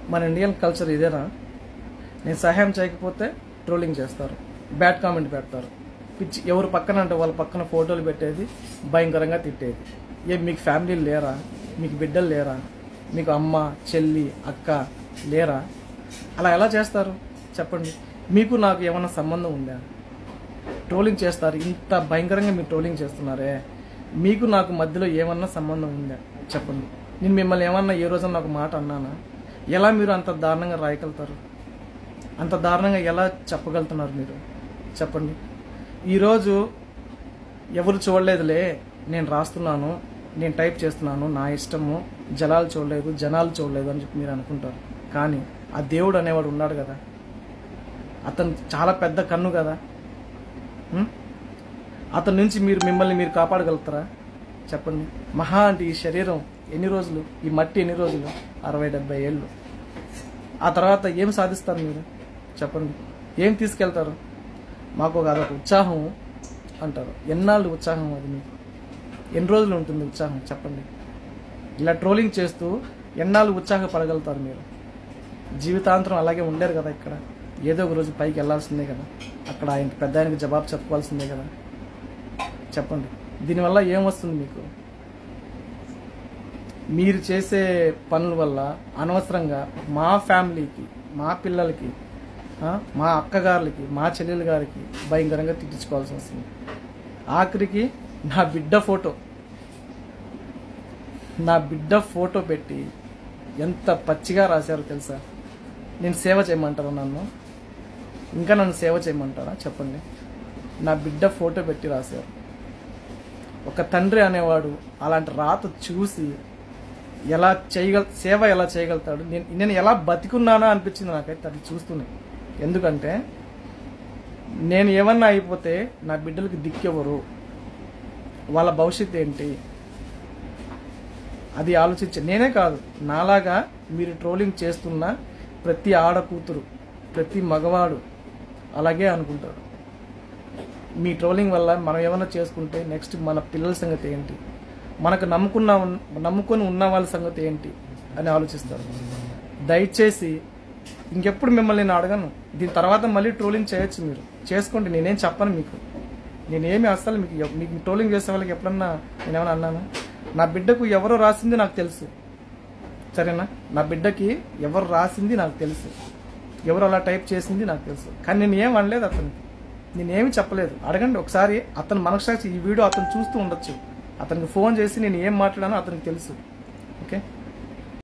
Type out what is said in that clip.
మన Indian culture ఇదేనా నేను సహాయం చేయకపోతే ట్రోలింగ్ చేస్తారు బ్యాడ్ కామెంట్ పెడతారు పిచ్చి ఎవరు పక్కన అంటే వాళ్ళ పక్కన ఫోటోలు పెట్టేది భయంకరంగా తిట్టేది ఏ మీకు ఫ్యామిలీ లేరా మీకు బిడ్డలు లేరా మీకు అమ్మ చెల్లి అక్క లేరా అలా ఎలా చేస్తారు చెప్పండి మీకు నాకు ఏమైనా సంబంధం ఉందా ట్రోలింగ్ చేస్తారు ఇంత భయంకరంగా మీరు ట్రోలింగ్ చేస్తున్నారే మీకు నాకు మధ్యలో ఏమన్నా సంబంధం ఉందా చెప్పండి నేను మిమ్మల్ని ఏమన్నా ఏ రోజన్నా ఒక మాట అన్నానా ఎలా మీరు అంత దారుణంగా రాయగలుగుతారు అంత దారుణంగా ఎలా చెప్పగలుగుతున్నారు మీరు చెప్పండి ఈరోజు ఎవరు చూడలేదులే నేను రాస్తున్నాను నేను టైప్ చేస్తున్నాను నా ఇష్టము జలాలు చూడలేదు జనాలు చూడలేదు అని చెప్పి మీరు అనుకుంటారు కానీ ఆ దేవుడు అనేవాడు ఉన్నాడు కదా అతను చాలా పెద్ద కన్ను కదా ఉం? అతని నుంచి మీరు మిమ్మల్ని మీరు కాపాడగలుగుతారా చెప్పండి మహా అంటే ఈ శరీరం ఎన్ని రోజులు ఈ మట్టి ఎన్ని రోజులు అరవై డెబ్బై ఏళ్ళు ఆ తర్వాత ఏం సాధిస్తారు మీరు చెప్పండి ఏం తీసుకెళ్తారు మాకు ఒక అదొక ఉత్సాహం అంటారు ఎన్నాళ్ళు ఉత్సాహం అది మీకు ఎన్ని రోజులు ఉంటుంది ఉత్సాహం చెప్పండి ఇలా ట్రోలింగ్ చేస్తూ ఎన్నాళ్ళు ఉత్సాహపడగలుగుతారు మీరు జీవితాంతరం అలాగే ఉండరు కదా ఇక్కడ ఏదో ఒక రోజు పైకి వెళ్ళాల్సిందే కదా అక్కడ ఆయన పెద్ద ఆయనకి జవాబు చెప్పుకోవాల్సిందే కదా చెప్పండి దీనివల్ల ఏమొస్తుంది మీకు మీరు చేసే పనుల వల్ల అనవసరంగా మా ఫ్యామిలీకి మా పిల్లలకి ఆ, మా అక్కగారులకి మా చెల్లెల గారికి భయంకరంగా తిట్టించుకోవాల్సి వస్తుంది ఆఖరికి నా బిడ్డ ఫోటో నా బిడ్డ ఫోటో పెట్టి ఎంత పచ్చిగా రాశారో తెలుసా నేను సేవ చేయమంటారా నన్ను ఇంకా నన్ను సేవ చేయమంటారా చెప్పండి నా బిడ్డ ఫోటో పెట్టి రాశారు ఒక తండ్రి అనేవాడు అలాంటి రాత చూసి ఎలా చేయగల సేవ ఎలా చేయగలుగుతాడు నేను నేను ఎలా బతికున్నానా అనిపించింది నాకైతే అది చూస్తూనే ఎందుకంటే నేను ఏమన్నా అయిపోతే నా బిడ్డలకి దిక్కెవరు వాళ్ళ భవిష్యత్తు ఏంటి అది ఆలోచించే నేనే కాదు నాలాగా మీరు ట్రోలింగ్ చేస్తున్న ప్రతి ఆడ కూతురు ప్రతి మగవాడు అలాగే అనుకుంటాడు మీ ట్రోలింగ్ వల్ల మనం ఏమైనా చేసుకుంటే నెక్స్ట్ మన పిల్లల సంగతి ఏంటి మనకు నమ్ముకున్న నమ్ముకొని ఉన్న వాళ్ళ సంగతి ఏంటి అని ఆలోచిస్తారు దయచేసి ఇంకెప్పుడు మిమ్మల్ని నేను అడగను దీని తర్వాత మళ్ళీ ట్రోలింగ్ చేయొచ్చు మీరు చేసుకోండి నేనేం చెప్పను మీకు నేనేమి అస్సలు మీకు ఎవ్- మీకు ట్రోలింగ్ చేసే వాళ్ళకి ఎప్పుడన్నా నేనేమైనా అన్నాను నా బిడ్డకు ఎవరో రాసింది నాకు తెలుసు సరేనా నా బిడ్డకి ఎవరు రాసింది నాకు తెలుసు ఎవరు అలా టైప్ చేసింది నాకు తెలుసు కానీ నేను ఏం అనలేదు అతనికి నేనేమి చెప్పలేదు అడగండి ఒకసారి అతను మనసాక్షి ఈ వీడియో అతను చూస్తూ ఉండొచ్చు అతనికి ఫోన్ చేసి నేను ఏం మాట్లాడానో అతనికి తెలుసు ఓకే